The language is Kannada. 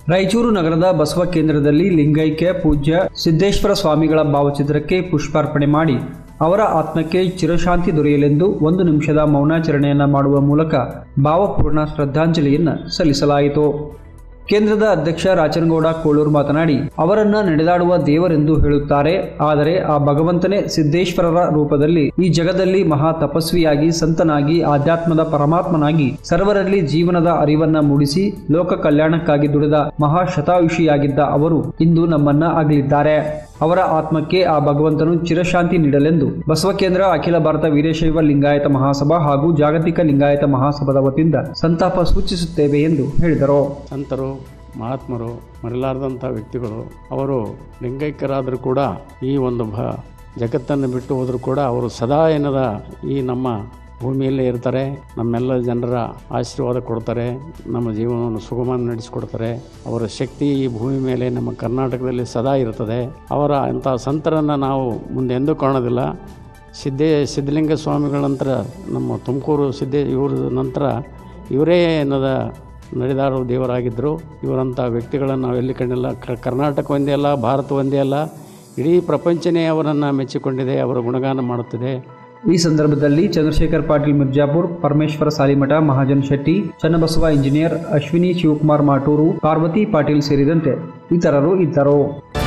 ರಾಯಚೂರು ನಗರದ ಬಸವ ಕೇಂದ್ರದಲ್ಲಿ ಲಿಂಗೈಕ್ಯ ಪೂಜ್ಯ ಸಿದ್ದೇಶ್ವರ ಸ್ವಾಮಿಗಳ ಭಾವಚಿತ್ರಕ್ಕೆ ಪುಷ್ಪಾರ್ಪಣೆ ಮಾಡಿ ಅವರ ಆತ್ಮಕ್ಕೆ ಚಿರಶಾಂತಿ ದೊರೆಯಲೆಂದು ಒಂದು ನಿಮಿಷದ ಮೌನಾಚರಣೆಯನ್ನ ಮಾಡುವ ಮೂಲಕ ಭಾವಪೂರ್ಣ ಶ್ರದ್ಧಾಂಜಲಿಯನ್ನ ಸಲ್ಲಿಸಲಾಯಿತು ಕೇಂದ್ರದ ಅಧ್ಯಕ್ಷ ರಾಚನಗೌಡ ಕೋಳೂರು ಮಾತನಾಡಿ ಅವರನ್ನ ನಡೆದಾಡುವ ದೇವರೆಂದು ಹೇಳುತ್ತಾರೆ ಆದರೆ ಆ ಭಗವಂತನೇ ಸಿದ್ದೇಶ್ವರರ ರೂಪದಲ್ಲಿ ಈ ಜಗದಲ್ಲಿ ಮಹಾ ತಪಸ್ವಿಯಾಗಿ ಸಂತನಾಗಿ ಆಧ್ಯಾತ್ಮದ ಪರಮಾತ್ಮನಾಗಿ ಸರ್ವರಲ್ಲಿ ಜೀವನದ ಅರಿವನ್ನ ಮೂಡಿಸಿ ಲೋಕ ಕಲ್ಯಾಣಕ್ಕಾಗಿ ದುಡಿದ ಮಹಾ ಶತಾಯುಷಿಯಾಗಿದ್ದ ಅವರು ಇಂದು ನಮ್ಮನ್ನ ಅಗಲಿದ್ದಾರೆ ಅವರ ಆತ್ಮಕ್ಕೆ ಆ ಭಗವಂತನು ಚಿರಶಾಂತಿ ನೀಡಲೆಂದು ಬಸವ ಕೇಂದ್ರ ಅಖಿಲ ಭಾರತ ವೀರಶೈವ ಲಿಂಗಾಯತ ಮಹಾಸಭಾ ಹಾಗೂ ಜಾಗತಿಕ ಲಿಂಗಾಯತ ಮಹಾಸಭಾದ ವತಿಯಿಂದ ಸಂತಾಪ ಸೂಚಿಸುತ್ತೇವೆ ಎಂದು ಹೇಳಿದರು ಸಂತರು ಮಹಾತ್ಮರು ಮರೆಲಾರದಂಥ ವ್ಯಕ್ತಿಗಳು ಅವರು ಲಿಂಗೈಕ್ಯರಾದರೂ ಕೂಡ ಈ ಒಂದು ಭ ಜಗತ್ತನ್ನು ಬಿಟ್ಟು ಹೋದರೂ ಕೂಡ ಅವರು ಸದಾ ಏನದ ಈ ನಮ್ಮ ಭೂಮಿಯಲ್ಲೇ ಇರ್ತಾರೆ ನಮ್ಮೆಲ್ಲ ಜನರ ಆಶೀರ್ವಾದ ಕೊಡ್ತಾರೆ ನಮ್ಮ ಜೀವನವನ್ನು ಸುಗಮ ನಡೆಸಿಕೊಡ್ತಾರೆ ಅವರ ಶಕ್ತಿ ಈ ಭೂಮಿ ಮೇಲೆ ನಮ್ಮ ಕರ್ನಾಟಕದಲ್ಲಿ ಸದಾ ಇರ್ತದೆ ಅವರ ಅಂಥ ಸಂತರನ್ನು ನಾವು ಮುಂದೆ ಎಂದೂ ಕಾಣೋದಿಲ್ಲ ಸಿದ್ದೇ ಸಿದ್ಧಲಿಂಗ ಸ್ವಾಮಿಗಳ ನಂತರ ನಮ್ಮ ತುಮಕೂರು ಸಿದ್ದೇ ಇವ್ರ ನಂತರ ಇವರೇ ಏನದ ನಡೆದಾಡುವ ದೇವರಾಗಿದ್ದರು ಇವರಂಥ ವ್ಯಕ್ತಿಗಳನ್ನು ನಾವು ಎಲ್ಲಿ ಕಂಡಿಲ್ಲ ಕ- ಕರ್ನಾಟಕ ಒಂದೇ ಅಲ್ಲ ಭಾರತ ಒಂದೇ ಅಲ್ಲ ಇಡೀ ಪ್ರಪಂಚನೇ ಅವರನ್ನು ಮೆಚ್ಚಿಕೊಂಡಿದೆ ಅವರ ಗುಣಗಾನ ಮಾಡುತ್ತದೆ ಈ ಸಂದರ್ಭದಲ್ಲಿ ಚಂದ್ರಶೇಖರ್ ಪಾಟೀಲ್ ಮಿರ್ಜಾಪುರ್ ಪರಮೇಶ್ವರ ಸಾಲಿಮಠ ಮಹಾಜನ್ ಶೆಟ್ಟಿ ಚನ್ನಬಸವ ಇಂಜಿನಿಯರ್ ಅಶ್ವಿನಿ ಶಿವಕುಮಾರ್ ಮಾಟೂರು ಪಾರ್ವತಿ ಪಾಟೀಲ್ ಸೇರಿದಂತೆ ಇತರರು ಇದ್ದರು